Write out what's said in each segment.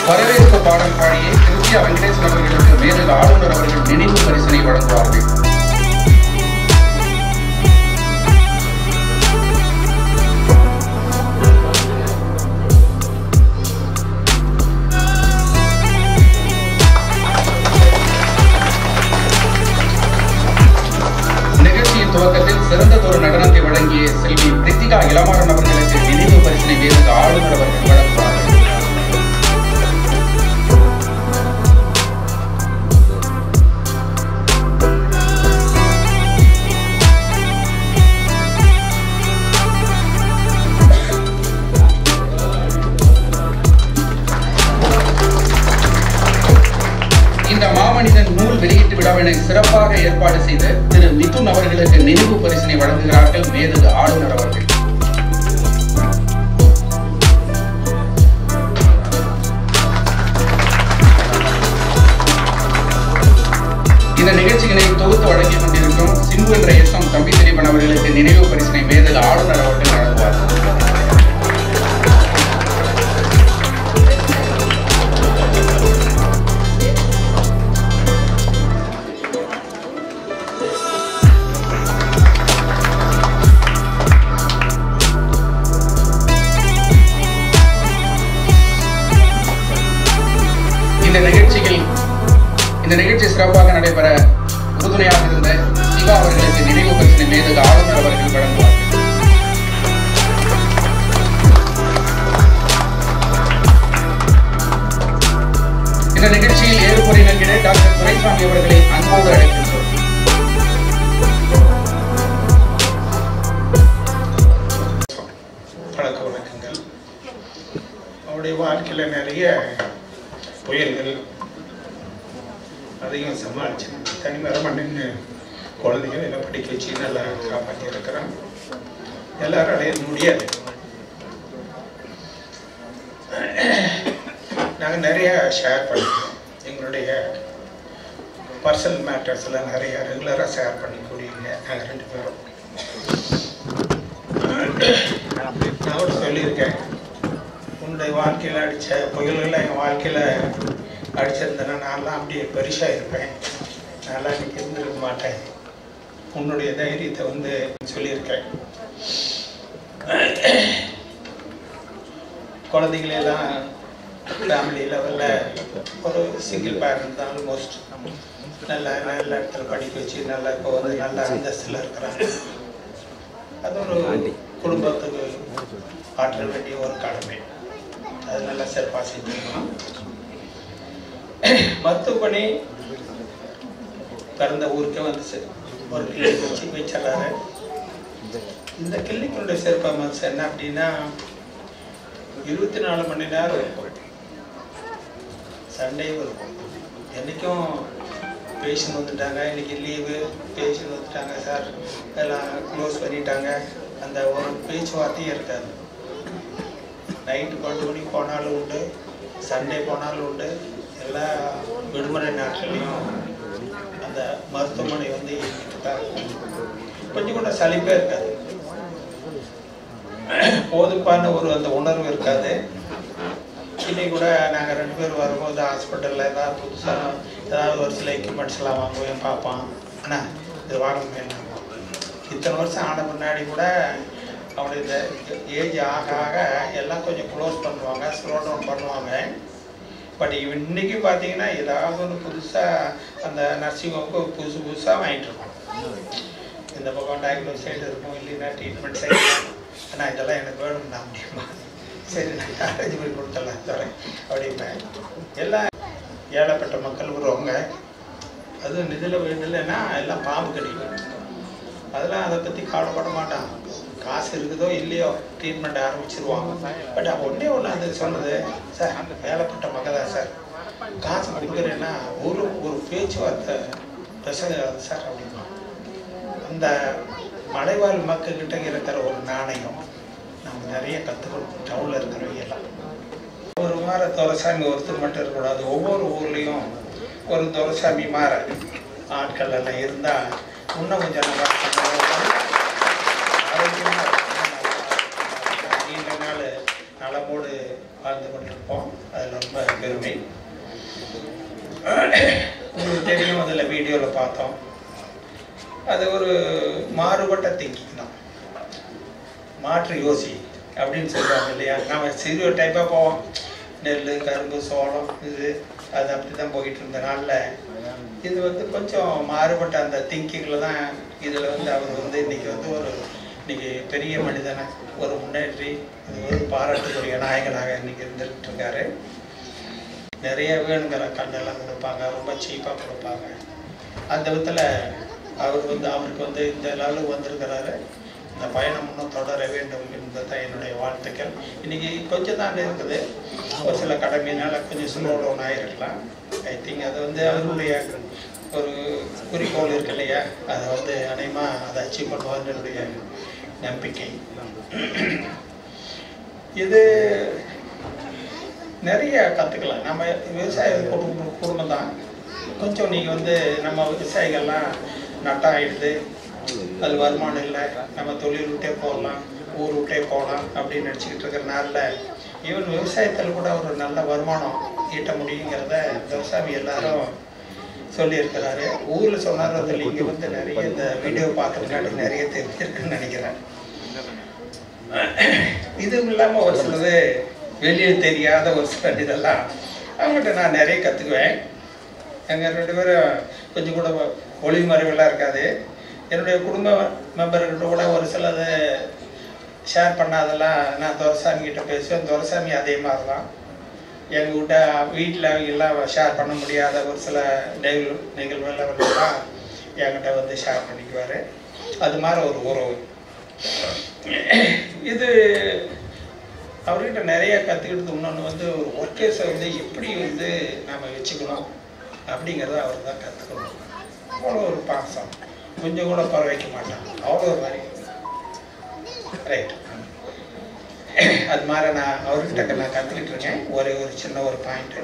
வரவேற்பு பாடல் பாடியே கிருத்தியா வெங்கடேசன் அவர்களுக்கு மேதகு ஆளுநர் அவர்கள் நினைவு பரிசினை வழங்குவார்கள் நிகழ்ச்சியின் துவக்கத்தில் சிறந்ததொரு நடனத்தை வழங்கிய செல்வி பிரித்திகா இளமாறன் அவர்களுக்கு நினைவு பரிசினை மேதகு ஆளுநர் அவர்கள் வழங்குவார்கள் இந்த மாமனிதன் நூல் வெளியீட்டு விழாவினை சிறப்பாக ஏற்பாடு செய்த திரு மிதுன் அவர்களுக்கு நினைவு பரிசினை வழங்குகிறார்கள் மேதகு ஆளுநர் அவர்கள் இந்த நிகழ்ச்சிகளை தொகுத்து வழங்கிக் கொண்டிருக்கும் சிம்பு என்ற எஸ் எம் தம்பி திலீபன் அவர்களுக்கு நினைவு பரிசினை மேதகு ஆளுநர் அவர்கள் வழங்குவார் இந்த நிகழ்ச்சியில் இந்த நிகழ்ச்சி சிறப்பாக நடைபெற உறுதுணையாக இருந்த சிவா அவர்களுக்கு நினைவு பரிசினை மேதகு ஆளுநர் அவர்கள் வழங்குவார் இந்த நிகழ்ச்சியில் ஏறுபொறி நல்கிட டாக்டர் துரைசாமி அவர்களை அன்போடு அழைக்கின்றோம் பழக்க வழக்கங்கள் அவருடைய வாழ்க்கையில் நிறைய புயல்கள் அதையும் சமாளிச்சு தனிமரமாக நின்று குழந்தைகள் எல்லாம் படிக்க வச்சு நல்லா காப்பாற்றி இருக்கிறான் எல்லாரும் அடைய முடியாது நாங்கள் நிறைய ஷேர் பண்ணிக்கிறோம் எங்களுடைய பர்சனல் மேட்டர்ஸ்லாம் நிறைய ரெகுலராக ஷேர் பண்ணிக்கூடியங்க நாங்கள் ரெண்டு பேரும் நான் கூட சொல்லியிருக்கேன் உன்னுடைய வாழ்க்கையில் அடித்த புயல்களை என் வாழ்க்கையில் அடிச்சிருந்தேன்னா நான்லாம் அப்படியே பெருசாக இருப்பேன் நான்லாம் இன்னைக்கு இருந்திருக்க மாட்டேன் உன்னுடைய தைரியத்தை வந்து சொல்லியிருக்கேன் குழந்தைகளெல்லாம் ஃபேமிலி லெவலில் ஒரு சிங்கிள் பேரண்ட் தான் ஆல்மோஸ்ட் நல்ல நல்ல இடத்துல படிக்க வச்சு நல்லா இப்போ வந்து நல்ல அந்தஸ்தில் இருக்கிறாங்க அது ஒரு குடும்பத்துக்கு ஆற்ற வேண்டிய ஒரு கடமை அது நல்லா சிறப்பாக செஞ்சுருக்கணும் மற்றபடி பிறந்த ஊருக்கே வந்து சே- ஒரு கிளினிக் வச்சு வச்சிடறாரு இந்த கிளினிக்கோட சிறப்பம்சம் என்ன அப்படின்னா இருபத்தி நாலு மணி நேரம் இருக்கும் சண்டேவும் இருக்கும் என்றைக்கும் பேஷண்ட் வந்துட்டாங்க இன்னைக்கு லீவு பேஷண்ட் வந்துட்டாங்க சார் எல்லாம் க்ளோஸ் பண்ணிட்டாங்க அந்த ஒரு பேச்சுவார்த்தையும் இருக்காது நைட்டு பத்து மணிக்கு போனாலும் உண்டு சண்டே போனாலும் உண்டு எல்லா விடுமுறை நாட்கள்லையும் அந்த மருத்துவமனை வந்து இயங்கிட்டு தான் இருக்கும் கொஞ்சம் கூட சலிப்பே இருக்காது போதுப்பான ஒரு அந்த உணர்வு இருக்காது இன்னைக்கு கூட நாங்கள் ரெண்டு பேர் வரும்போது ஹாஸ்பிட்டலில் ஏதாவது புதுசாக ஏதாவது ஒரு சில எக்யூப்மெண்ட்ஸ்லாம் வாங்குவேன் பார்ப்பான் அண்ணா இது வாங்கணுமே இத்தனை வருஷம் ஆன முன்னாடி கூட அவனுடைய இந்த ஏஜ் ஆக ஆக எல்லாம் கொஞ்சம் க்ளோஸ் பண்ணுவாங்க ஸ்லோ டவுன் பண்ணுவாங்க பட் இன்னைக்கு பார்த்தீங்கன்னா ஏதாவது ஒன்று புதுசாக அந்த நர்சிங் ஹோமுக்கு புதுசு புதுசாக வாங்கிட்டு இருக்கோம் இந்த பக்கம் டயக்னோஸ் சைடு இருக்கும் இல்லைன்னா ட்ரீட்மெண்ட் சைடு ஆனால் இதெல்லாம் எனக்கு வேணும்னா முடியுமா சரி நான் அரேஞ்ச் பண்ணி கொடுத்துடலாம் தரேன் அப்படிம்பேன் எல்லாம் ஏழைப்பட்ட மக்கள் வருவாங்க அதுவும் நிதியில் வேண்டியதுன்னா எல்லாம் பாம்பு கடிக்கும் அதெல்லாம் அதை பற்றி கவலைப்பட மாட்டான் காசு இருக்குதோ இல்லையோ ட்ரீட்மெண்ட் ஆரம்பிச்சிருவாங்க பட் அவன் ஒன்றே ஒன்று அது சொன்னது சார் வேலைப்பட்ட மக தான் சார் காசு கொடுக்குறேன்னா ஒரு ஒரு பேச்சுவார்த்தை பேசுகிறது சார் அப்படின்னா அந்த மலைவாழ் மக்கள்கிட்ட இருக்கிற ஒரு நாணயம் நம்ம நிறைய கற்றுக்கணும் டவுனில் இருக்கிறவங்க எல்லாம் ஒரு வார துரசாமி ஒருத்தர் மட்டும் இருக்கக்கூடாது ஒவ்வொரு ஊர்லேயும் ஒரு துரசாமி மாற ஆட்கள் எல்லாம் இருந்தால் இன்னும் கொஞ்சம் நல்லா ஆரோக்கியமாக நீண்ட நாள் நலமோடு வாழ்ந்து கொண்டிருப்போம் அதில் ரொம்ப பெருமை உங்களுக்கு தெரியும் அதில் வீடியோவில் பார்த்தோம் அது ஒரு மாறுபட்ட திங்கிங் தான் மாற்று யோசி அப்படின்னு சொல்லுவாங்க இல்லையா நம்ம சிறு டைப்பாக போவோம் நெல் கரும்பு சோளம் இது அது அப்படி தான் போயிட்டு இருந்த நாளில் இது வந்து கொஞ்சம் மாறுபட்ட அந்த திங்கிங்கில் தான் இதில் வந்து அவர் வந்து இன்னைக்கு வந்து ஒரு இன்னைக்கு பெரிய மனிதனை ஒரு முன்னேற்றி இது ஒரு பாராட்டுக்குரிய நாயகனாக இன்னைக்கு இருந்துகிட்டு இருக்காரு நிறைய வேணுங்கிற கண்ணெல்லாம் கொடுப்பாங்க ரொம்ப சீப்பாக கொடுப்பாங்க அந்த விதத்தில் அவர் வந்து அவருக்கு வந்து இந்த லெவலுக்கு வந்திருக்கிறாரு இந்த பயணம் இன்னும் தொடர வேண்டும் என்பது தான் என்னுடைய வாழ்த்துக்கள் இன்னைக்கு கொஞ்சம் தான் இருக்குது ஒரு சில கடமையினால கொஞ்சம் ஸ்லோ டவுன் ஆகிருக்கலாம் ஐ திங்க் அது வந்து அவருடைய ஒரு குறிக்கோள் இருக்கு இல்லையா அதை வந்து அநேகமாக அதை அச்சீவ் பண்ணுவார்னு என்னுடைய நம்பிக்கை இது நிறைய கற்றுக்கலாம் நம்ம விவசாய குடும்பம் குடும்பம் தான் கொஞ்சம் நீங்கள் வந்து நம்ம விவசாயிகள்லாம் நட்டாயிடுது அது வருமானம் இல்லை நம்ம தொழில் விட்டே போகலாம் ஊர் விட்டே போகலாம் அப்படின்னு நினச்சிக்கிட்டு இருக்கிற நாளில் ஈவன் விவசாயத்தில் கூட ஒரு நல்ல வருமானம் ஈட்ட முடியுங்கிறத விவசாயி எல்லாரும் சொல்லியிருக்கிறாரு ஊரில் சொன்னார் அதில் இங்கே வந்து நிறைய இந்த வீடியோ பார்க்கறதுக்காண்டி நிறைய தெரிஞ்சிருக்குன்னு நினைக்கிறேன் இதுவும் இல்லாமல் ஒரு சிலது வெளியே தெரியாத ஒரு சில இதெல்லாம் அவங்ககிட்ட நான் நிறைய கற்றுக்குவேன் எங்கள் ரெண்டு பேரும் கொஞ்சம் கூட ஒளி மறைவெல்லாம் இருக்காது என்னுடைய குடும்ப மெம்பர்கிட்ட கூட ஒரு சிலது ஷேர் பண்ணாதெல்லாம் நான் துரசாமி கிட்ட பேசுவேன் துரசாமி அதே மாதிரி தான் எங்கள் கிட்ட வீட்டில் எல்லாம் ஷேர் பண்ண முடியாத ஒரு சில நிகழ்வு நிகழ்வுகள்லாம் என்கிட்ட வந்து ஷேர் பண்ணிக்குவார் அது மாதிரி ஒரு உறவு இது அவர்கிட்ட நிறைய கற்றுக்கிட்டு இன்னொன்று வந்து ஒரு ஒர்க்கர்ஸை வந்து எப்படி வந்து நம்ம வச்சுக்கணும் அப்படிங்கிறத அவர் தான் கற்றுக்கணும் அவ்வளோ ஒரு பாசம் கொஞ்சம் கூட குறை வைக்க மாட்டான் அவ்வளோ ஒரு மாதிரி ரைட் அது மாதிரி நான் அவர்கிட்ட நான் கற்றுக்கிட்டு இருக்கேன் ஒரே ஒரு சின்ன ஒரு பாயிண்ட்டு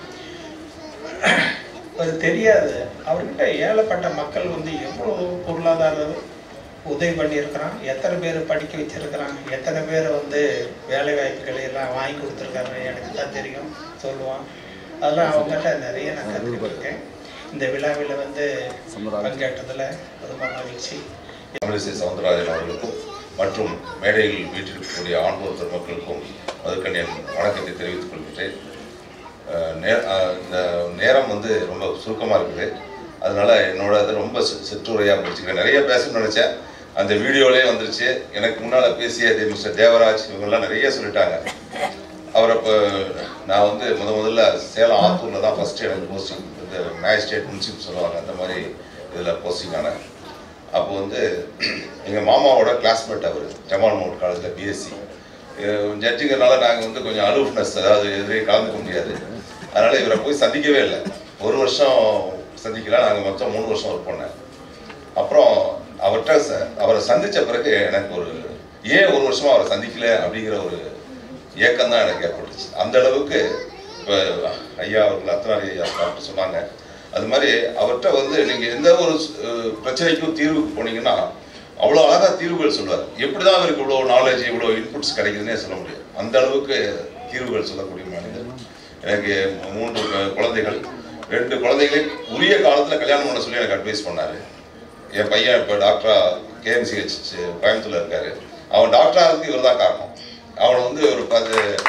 அது தெரியாது அவர்கிட்ட ஏழப்பட்ட மக்கள் வந்து எவ்வளோ பொருளாதார உதவி பண்ணியிருக்கிறான் எத்தனை பேர் படிக்க வச்சிருக்கிறான் எத்தனை பேர் வந்து வேலை வாய்ப்புகளை எல்லாம் வாங்கி கொடுத்துருக்காரு எனக்கு தான் தெரியும் சொல்லுவான் அதெல்லாம் அவங்ககிட்ட நிறைய நான் கற்றுக்கிட்டு இருக்கேன் இந்த விழாவில் வந்து பங்கேற்றதில் ரொம்ப மகிழ்ச்சி தமிழிசை சவுந்தரராஜன் அவர்களுக்கும் மற்றும் மேடையில் வீட்டிற்கக்கூடிய ஆண்போர் பெருமக்களுக்கும் முதற்கண் என் வணக்கத்தை தெரிவித்துக் கொள்கிறேன் அஹ் நே- அஹ் இந்த நேரம் வந்து ரொம்ப சுருக்கமாக இருக்குது அதனால என்னோட இது ரொம்ப சி- சிற்றுரையாக முடிச்சுக்கிறேன் நிறைய பேசணும்னு நினச்சேன் அந்த வீடியோலே வந்துருச்சு எனக்கு முன்னால் பேசிய தே- மிஸ்டர் தேவராஜ் இவங்கெல்லாம் நிறைய சொல்லிட்டாங்க அவர் அப்போ நான் வந்து முத முதல்ல சேலம் ஆத்தூரில் தான் ஃபஸ்ட்டு எனக்கு போஸ்டிங் இந்த மேஜிஸ்ட்ரேட் முன்சிப் சொல்லுவாங்க அந்த மாதிரி இதில் போஸ்டிங் ஆனேன் அப்போ வந்து எங்கள் மாமாவோட கிளாஸ்மேட் அவர் ஜமால் மவுண்ட் காலேஜில் பிஎஸ்சி ஜட்ஜுங்கிறனால நாங்கள் வந்து கொஞ்சம் அலூஃப்னஸ் அதாவது எதிரே கலந்துக்க முடியாது அதனால் இவரை போய் சந்திக்கவே இல்லை ஒரு வருஷம் சந்திக்கல நாங்கள் மொத்தம் மூணு வருஷம் ஒர்க் பண்ணேன் அப்புறம் அவர்கிட்ட ச- அவரை சந்திச்ச பிறகு எனக்கு ஒரு ஏன் ஒரு வருஷமா அவரை சந்திக்கல அப்படிங்கிற ஒரு ஏக்கம் தான் எனக்கு ஏற்பட்டுச்சு அந்த அளவுக்கு இப்போ ஐயா அவர்கள் அத்தனாரி ஐயா டாக்டர் சொன்னாங்க அது மாதிரி அவர்கிட்ட வந்து நீங்கள் எந்த ஒரு அஹ், பிரச்சனைக்கும் தீர்வுக்கு போனீங்கன்னா அவ்வளோ அழகாக தீர்வுகள் சொல்லுவார் எப்படி தான் அவருக்கு இவ்வளோ நாலேஜ் இவ்வளோ இன்புட்ஸ் கிடைக்குதுன்னே சொல்ல முடியாது அந்த அளவுக்கு தீர்வுகள் சொல்லக்கூடிய மனிதர் எனக்கு மூன்று கு- குழந்தைகள் ரெண்டு குழந்தைகளை உரிய காலத்தில் கல்யாணம் பண்ண சொல்லி எனக்கு அட்வைஸ் பண்ணார் என் பையன் இப்போ டாக்டரா கேஎம்சிஹெச் கோயம்புத்தூர்ல இருக்காரு அவன் டாக்டரா இருக்கு இவர் தான் காரணம் அவனை வந்து ஒரு பது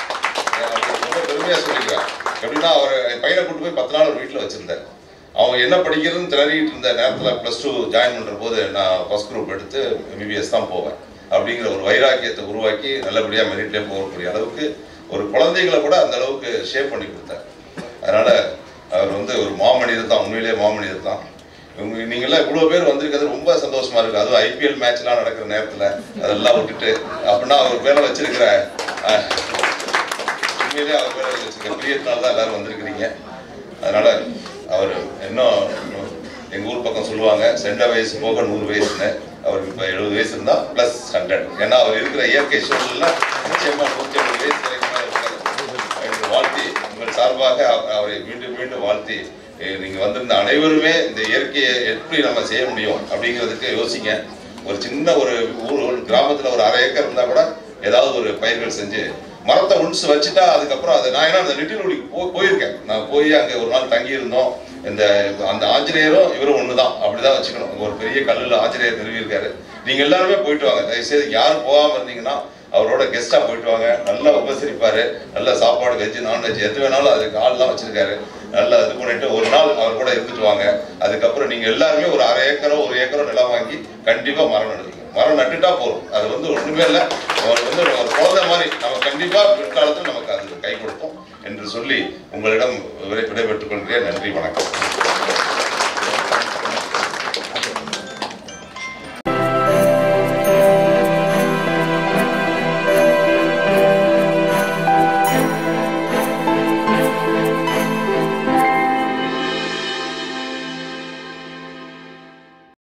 அவன் ரொம்ப பெருமையாக சொல்லிக்கிறான் எப்படின்னா அவர் என் பையனை கூட்டு போய் பத்து நாள் ஒரு வீட்டில் வச்சிருந்தார் அவன் என்ன படிக்கிறதுன்னு திணறிட்டு இருந்த நேரத்தில் ப்ளஸ் டூ ஜாயின் பண்ணுற போது நான் ஃபர்ஸ்ட் குரூப் எடுத்து எம்பிபிஎஸ் தான் போவேன் அப்படிங்கிற ஒரு வைராக்கியத்தை உருவாக்கி நல்லபடியாக மெரிட்லேயே போகக்கூடிய அளவுக்கு ஒரு குழந்தைகளை கூட அந்த அளவுக்கு ஷேப் பண்ணி கொடுத்தார் அதனால அவர் வந்து ஒரு மாமனிதர் தான் உண்மையிலேயே மாமனிதர் தான் இவங்க நீங்களாம் இவ்வளோ பேர் வந்திருக்கிறது ரொம்ப சந்தோஷமா இருக்கு அதுவும் ஐபிஎல் மேட்ச்லாம் நடக்கிற நேரத்தில் அதெல்லாம் விட்டுட்டு அப்படின்னா அவர் பேரை வச்சிருக்கிற அஹ், உண்மையிலேயே அவர் பேரை வச்சிருக்க பிரியத்தினால தான் எல்லாரும் வந்திருக்கிறீங்க அதனால அவர் இன்னும் இன்னும் எங்க ஊர் பக்கம் சொல்லுவாங்க செண்ட வயசு போக நூறு வயசுன்னு அவருக்கு இப்போ எழுபது வயசு இருந்தா ப்ளஸ் ஹண்ட்ரட் ஏன்னா அவர் இருக்கிற இயற்கை சூழல்ல நிச்சயமா நூற்றி ஐம்பது வயசு வரைக்கும் இருக்காரு என்று வாழ்த்தி உங்கள் சார்பாக அவ- அவரை மீண்டும் மீண்டும் வாழ்த்தி eh, நீங்க வந்திருந்த அனைவருமே இந்த இயற்கையை எப்படி நம்ம செய்ய முடியும் அப்படிங்கிறதுக்கு யோசிங்க ஒரு சின்ன ஒரு ஊர் ஒரு கிராமத்துல ஒரு அரை ஏக்கர் இருந்தா கூட ஏதாவது ஒரு பயிர்கள் செஞ்சு மரத்தை ஒன்ஸ் வச்சுட்டா அதுக்கப்புறம் அது நான் ஏன்னா அந்த லிட்டில் போ போயிருக்கேன் நான் போய் அங்கே ஒரு நாள் தங்கி இருந்தோம் இந்த அந்த ஆஞ்சநேயரும் இவரும் ஒன்று தான் அப்படிதான் வச்சுக்கணும் அங்க ஒரு பெரிய கல்லில் ஆஞ்சநேயர் நிறுவியிருக்காரு நீங்க எல்லாருமே போயிட்டு வாங்க தயவுசெய்து யாரும் போகாம இருந்தீங்கன்னா அவரோட கெஸ்டா போயிட்டு வாங்க நல்லா உபசரிப்பாரு நல்ல சாப்பாடு வெஜ் நான்வெஜ் எது வேணாலும் அதுக்கு ஆள்லாம் வச்சிருக்காரு நல்லா இது பண்ணிட்டு ஒரு நாள் அவர் கூட இருந்துட்டு வாங்க அதுக்கப்புறம் நீங்க எல்லாருமே ஒரு அரை ஏக்கரோ ஒரு ஏக்கரோ நிலம் வாங்கி கண்டிப்பா மரம் நடுவீங்க மரம் நட்டுட்டா போதும் அது வந்து ஒண்ணுமே இல்லை அவர் வந்து ஒரு குழந்தை மாதிரி நம்ம கண்டிப்பா பிற்காலத்தில் நமக்கு அது கை கொடுப்போம் என்று சொல்லி உங்களிடம் விடை விடைபெற்றுக் கொள்கிறேன் நன்றி வணக்கம்